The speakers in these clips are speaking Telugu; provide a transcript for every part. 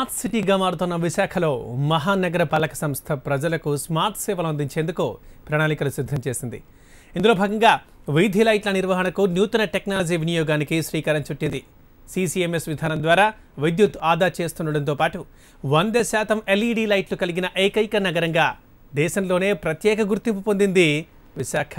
స్మార్ట్ సిటీగా మారుతున్న విశాఖలో మహానగర పాలక సంస్థ ప్రజలకు స్మార్ట్ సేవలు అందించేందుకు ప్రణాళికలు సిద్ధం చేసింది ఇందులో భాగంగా వీధి లైట్ల నిర్వహణకు నూతన టెక్నాలజీ వినియోగానికి శ్రీకారం చుట్టింది సీసీఎంఎస్ విధానం ద్వారా విద్యుత్ ఆదా చేస్తుండటంతో పాటు వంద శాతం ఎల్ఈడి లైట్లు కలిగిన ఏకైక నగరంగా దేశంలోనే ప్రత్యేక గుర్తింపు పొందింది విశాఖ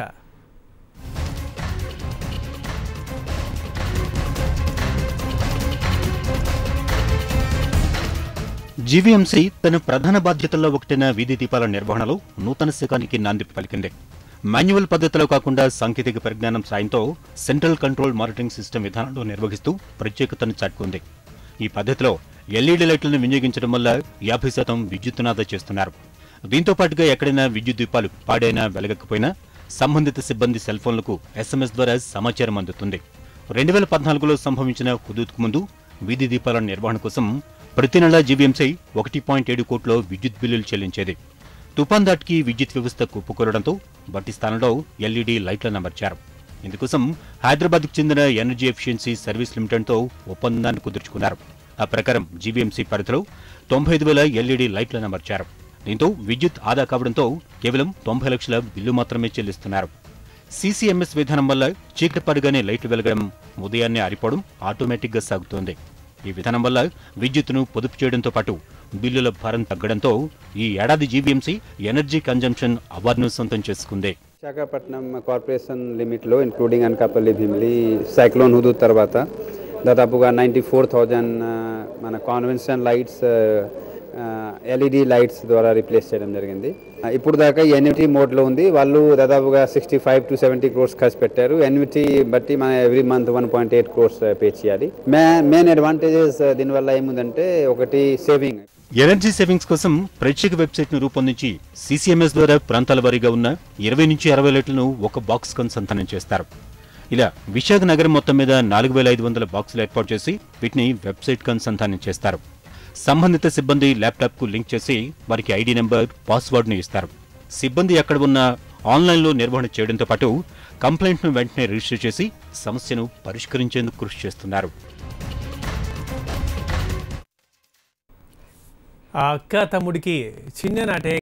జీవీఎంసీ తన ప్రధాన బాధ్యతల్లో ఒకటైన వీధి దీపాల నిర్వహణలో నూతన శకానికి నాంది పలికింది మాన్యువల్ పద్ధతిలో కాకుండా సాంకేతిక పరిజ్ఞానం సాయంతో సెంట్రల్ కంట్రోల్ మానిటరింగ్ సిస్టమ్ విధానంలో నిర్వహిస్తూ ప్రత్యేకతను చాటుకుంది ఈ పద్ధతిలో ఎల్ఈడీ లైట్లను వినియోగించడం వల్ల యాభై శాతం విద్యుత్తునాదా చేస్తున్నారు దీంతో పాటుగా ఎక్కడైనా విద్యుత్ దీపాలు పాడైనా వెలగకపోయినా సంబంధిత సిబ్బంది సెల్ ఫోన్లకు ఎస్ఎంఎస్ ద్వారా సమాచారం అందుతుంది రెండు వేల పద్నాలుగులో సంభవించిన హుదూద్కు ముందు వీధి దీపాల నిర్వహణ కోసం ప్రతి నెల జీవీఎంసీ ఒకటి పాయింట్ ఏడు కోట్ల విద్యుత్ బిల్లులు చెల్లించేది తుఫాన్ దాటికి విద్యుత్ వ్యవస్థ కుప్పకూలడంతో బట్టి స్థానంలో ఎల్ఈడీ లైట్లను అమర్చారు ఇందుకోసం హైదరాబాద్కు చెందిన ఎనర్జీ ఎఫిషియన్సీ సర్వీస్ లిమిటెడ్తో ఒప్పందాన్ని కుదుర్చుకున్నారు ఆ ప్రకారం జీవీఎంసీ పరిధిలో తొంభై ఐదు వేల ఎల్ఈడీ లైట్లను అమర్చారు దీంతో విద్యుత్ ఆదా కావడంతో కేవలం తొంభై లక్షల బిల్లు మాత్రమే చెల్లిస్తున్నారు సీసీఎంఎస్ విధానం వల్ల చీకటి పడగానే లైట్లు వెలగడం ఉదయాన్నే ఆరిపోవడం ఆటోమేటిక్గా సాగుతోంది ఈ విధానం వల్ల విద్యుత్తును పొదుపు చేయడంతో పాటు బిల్లుల భారం తగ్గడంతో ఈ ఏడాది జీవీఎంసీ ఎనర్జీ కన్జంప్షన్ అవార్డును సొంతం చేసుకుంది విశాఖపట్నం కార్పొరేషన్ లిమిట్లో ఇంక్లూడింగ్ అనకాపల్లి భీమిలి సైక్లోన్ హుదూ తర్వాత దాదాపుగా నైంటీ ఫోర్ థౌజండ్ మన కాన్వెన్షన్ లైట్స్ ఎల్ఈడి లైట్స్ ద్వారా రీప్లేస్ చేయడం జరిగింది ఇప్పుడు దాకా ఎన్విటీ మోడ్లో ఉంది వాళ్ళు దాదాపుగా sixty five to seventy crores ఖర్చు పెట్టారు ఎన్విటీ బట్టి మన every month one point eight crores pay చేయాలి మే మెయిన్ అడ్వాంటేజెస్ దీనివల్ల ఏముందంటే ఒకటి సేవింగ్ ఎనర్జీ సేవింగ్స్ కోసం ప్రత్యేక వెబ్సైట్ ను రూపొందించి సీసీఎంఎస్ ద్వారా ప్రాంతాల వారీగా ఉన్న ఇరవై నుంచి అరవై లైట్లను ఒక బాక్స్ అనుసంధానం చేస్తారు ఇలా విశాఖ నగరం మొత్తం మీద నాలుగు వేల ఐదు వందల బాక్సులు ఏర్పాటు చేసి వీటిని వెబ్సైట్ కు అనుసంధానం చేస్తారు సంబంధిత సిబ్బంది ల్యాప్టాప్ కు లింక్ చేసి వారికి ఐడి నెంబర్ పాస్వర్డ్ ను ఇస్తారు సిబ్బంది ఎక్కడ ఉన్నా ఆన్లైన్లో నిర్వహణ చేయడంతో పాటు కంప్లైంట్ ను వెంటనే రిజిస్టర్ చేసి సమస్యను పరిష్కరించేందుకు కృషి చేస్తున్నారు ఆ అక్క తమ్ముడికి చిన్ననాటే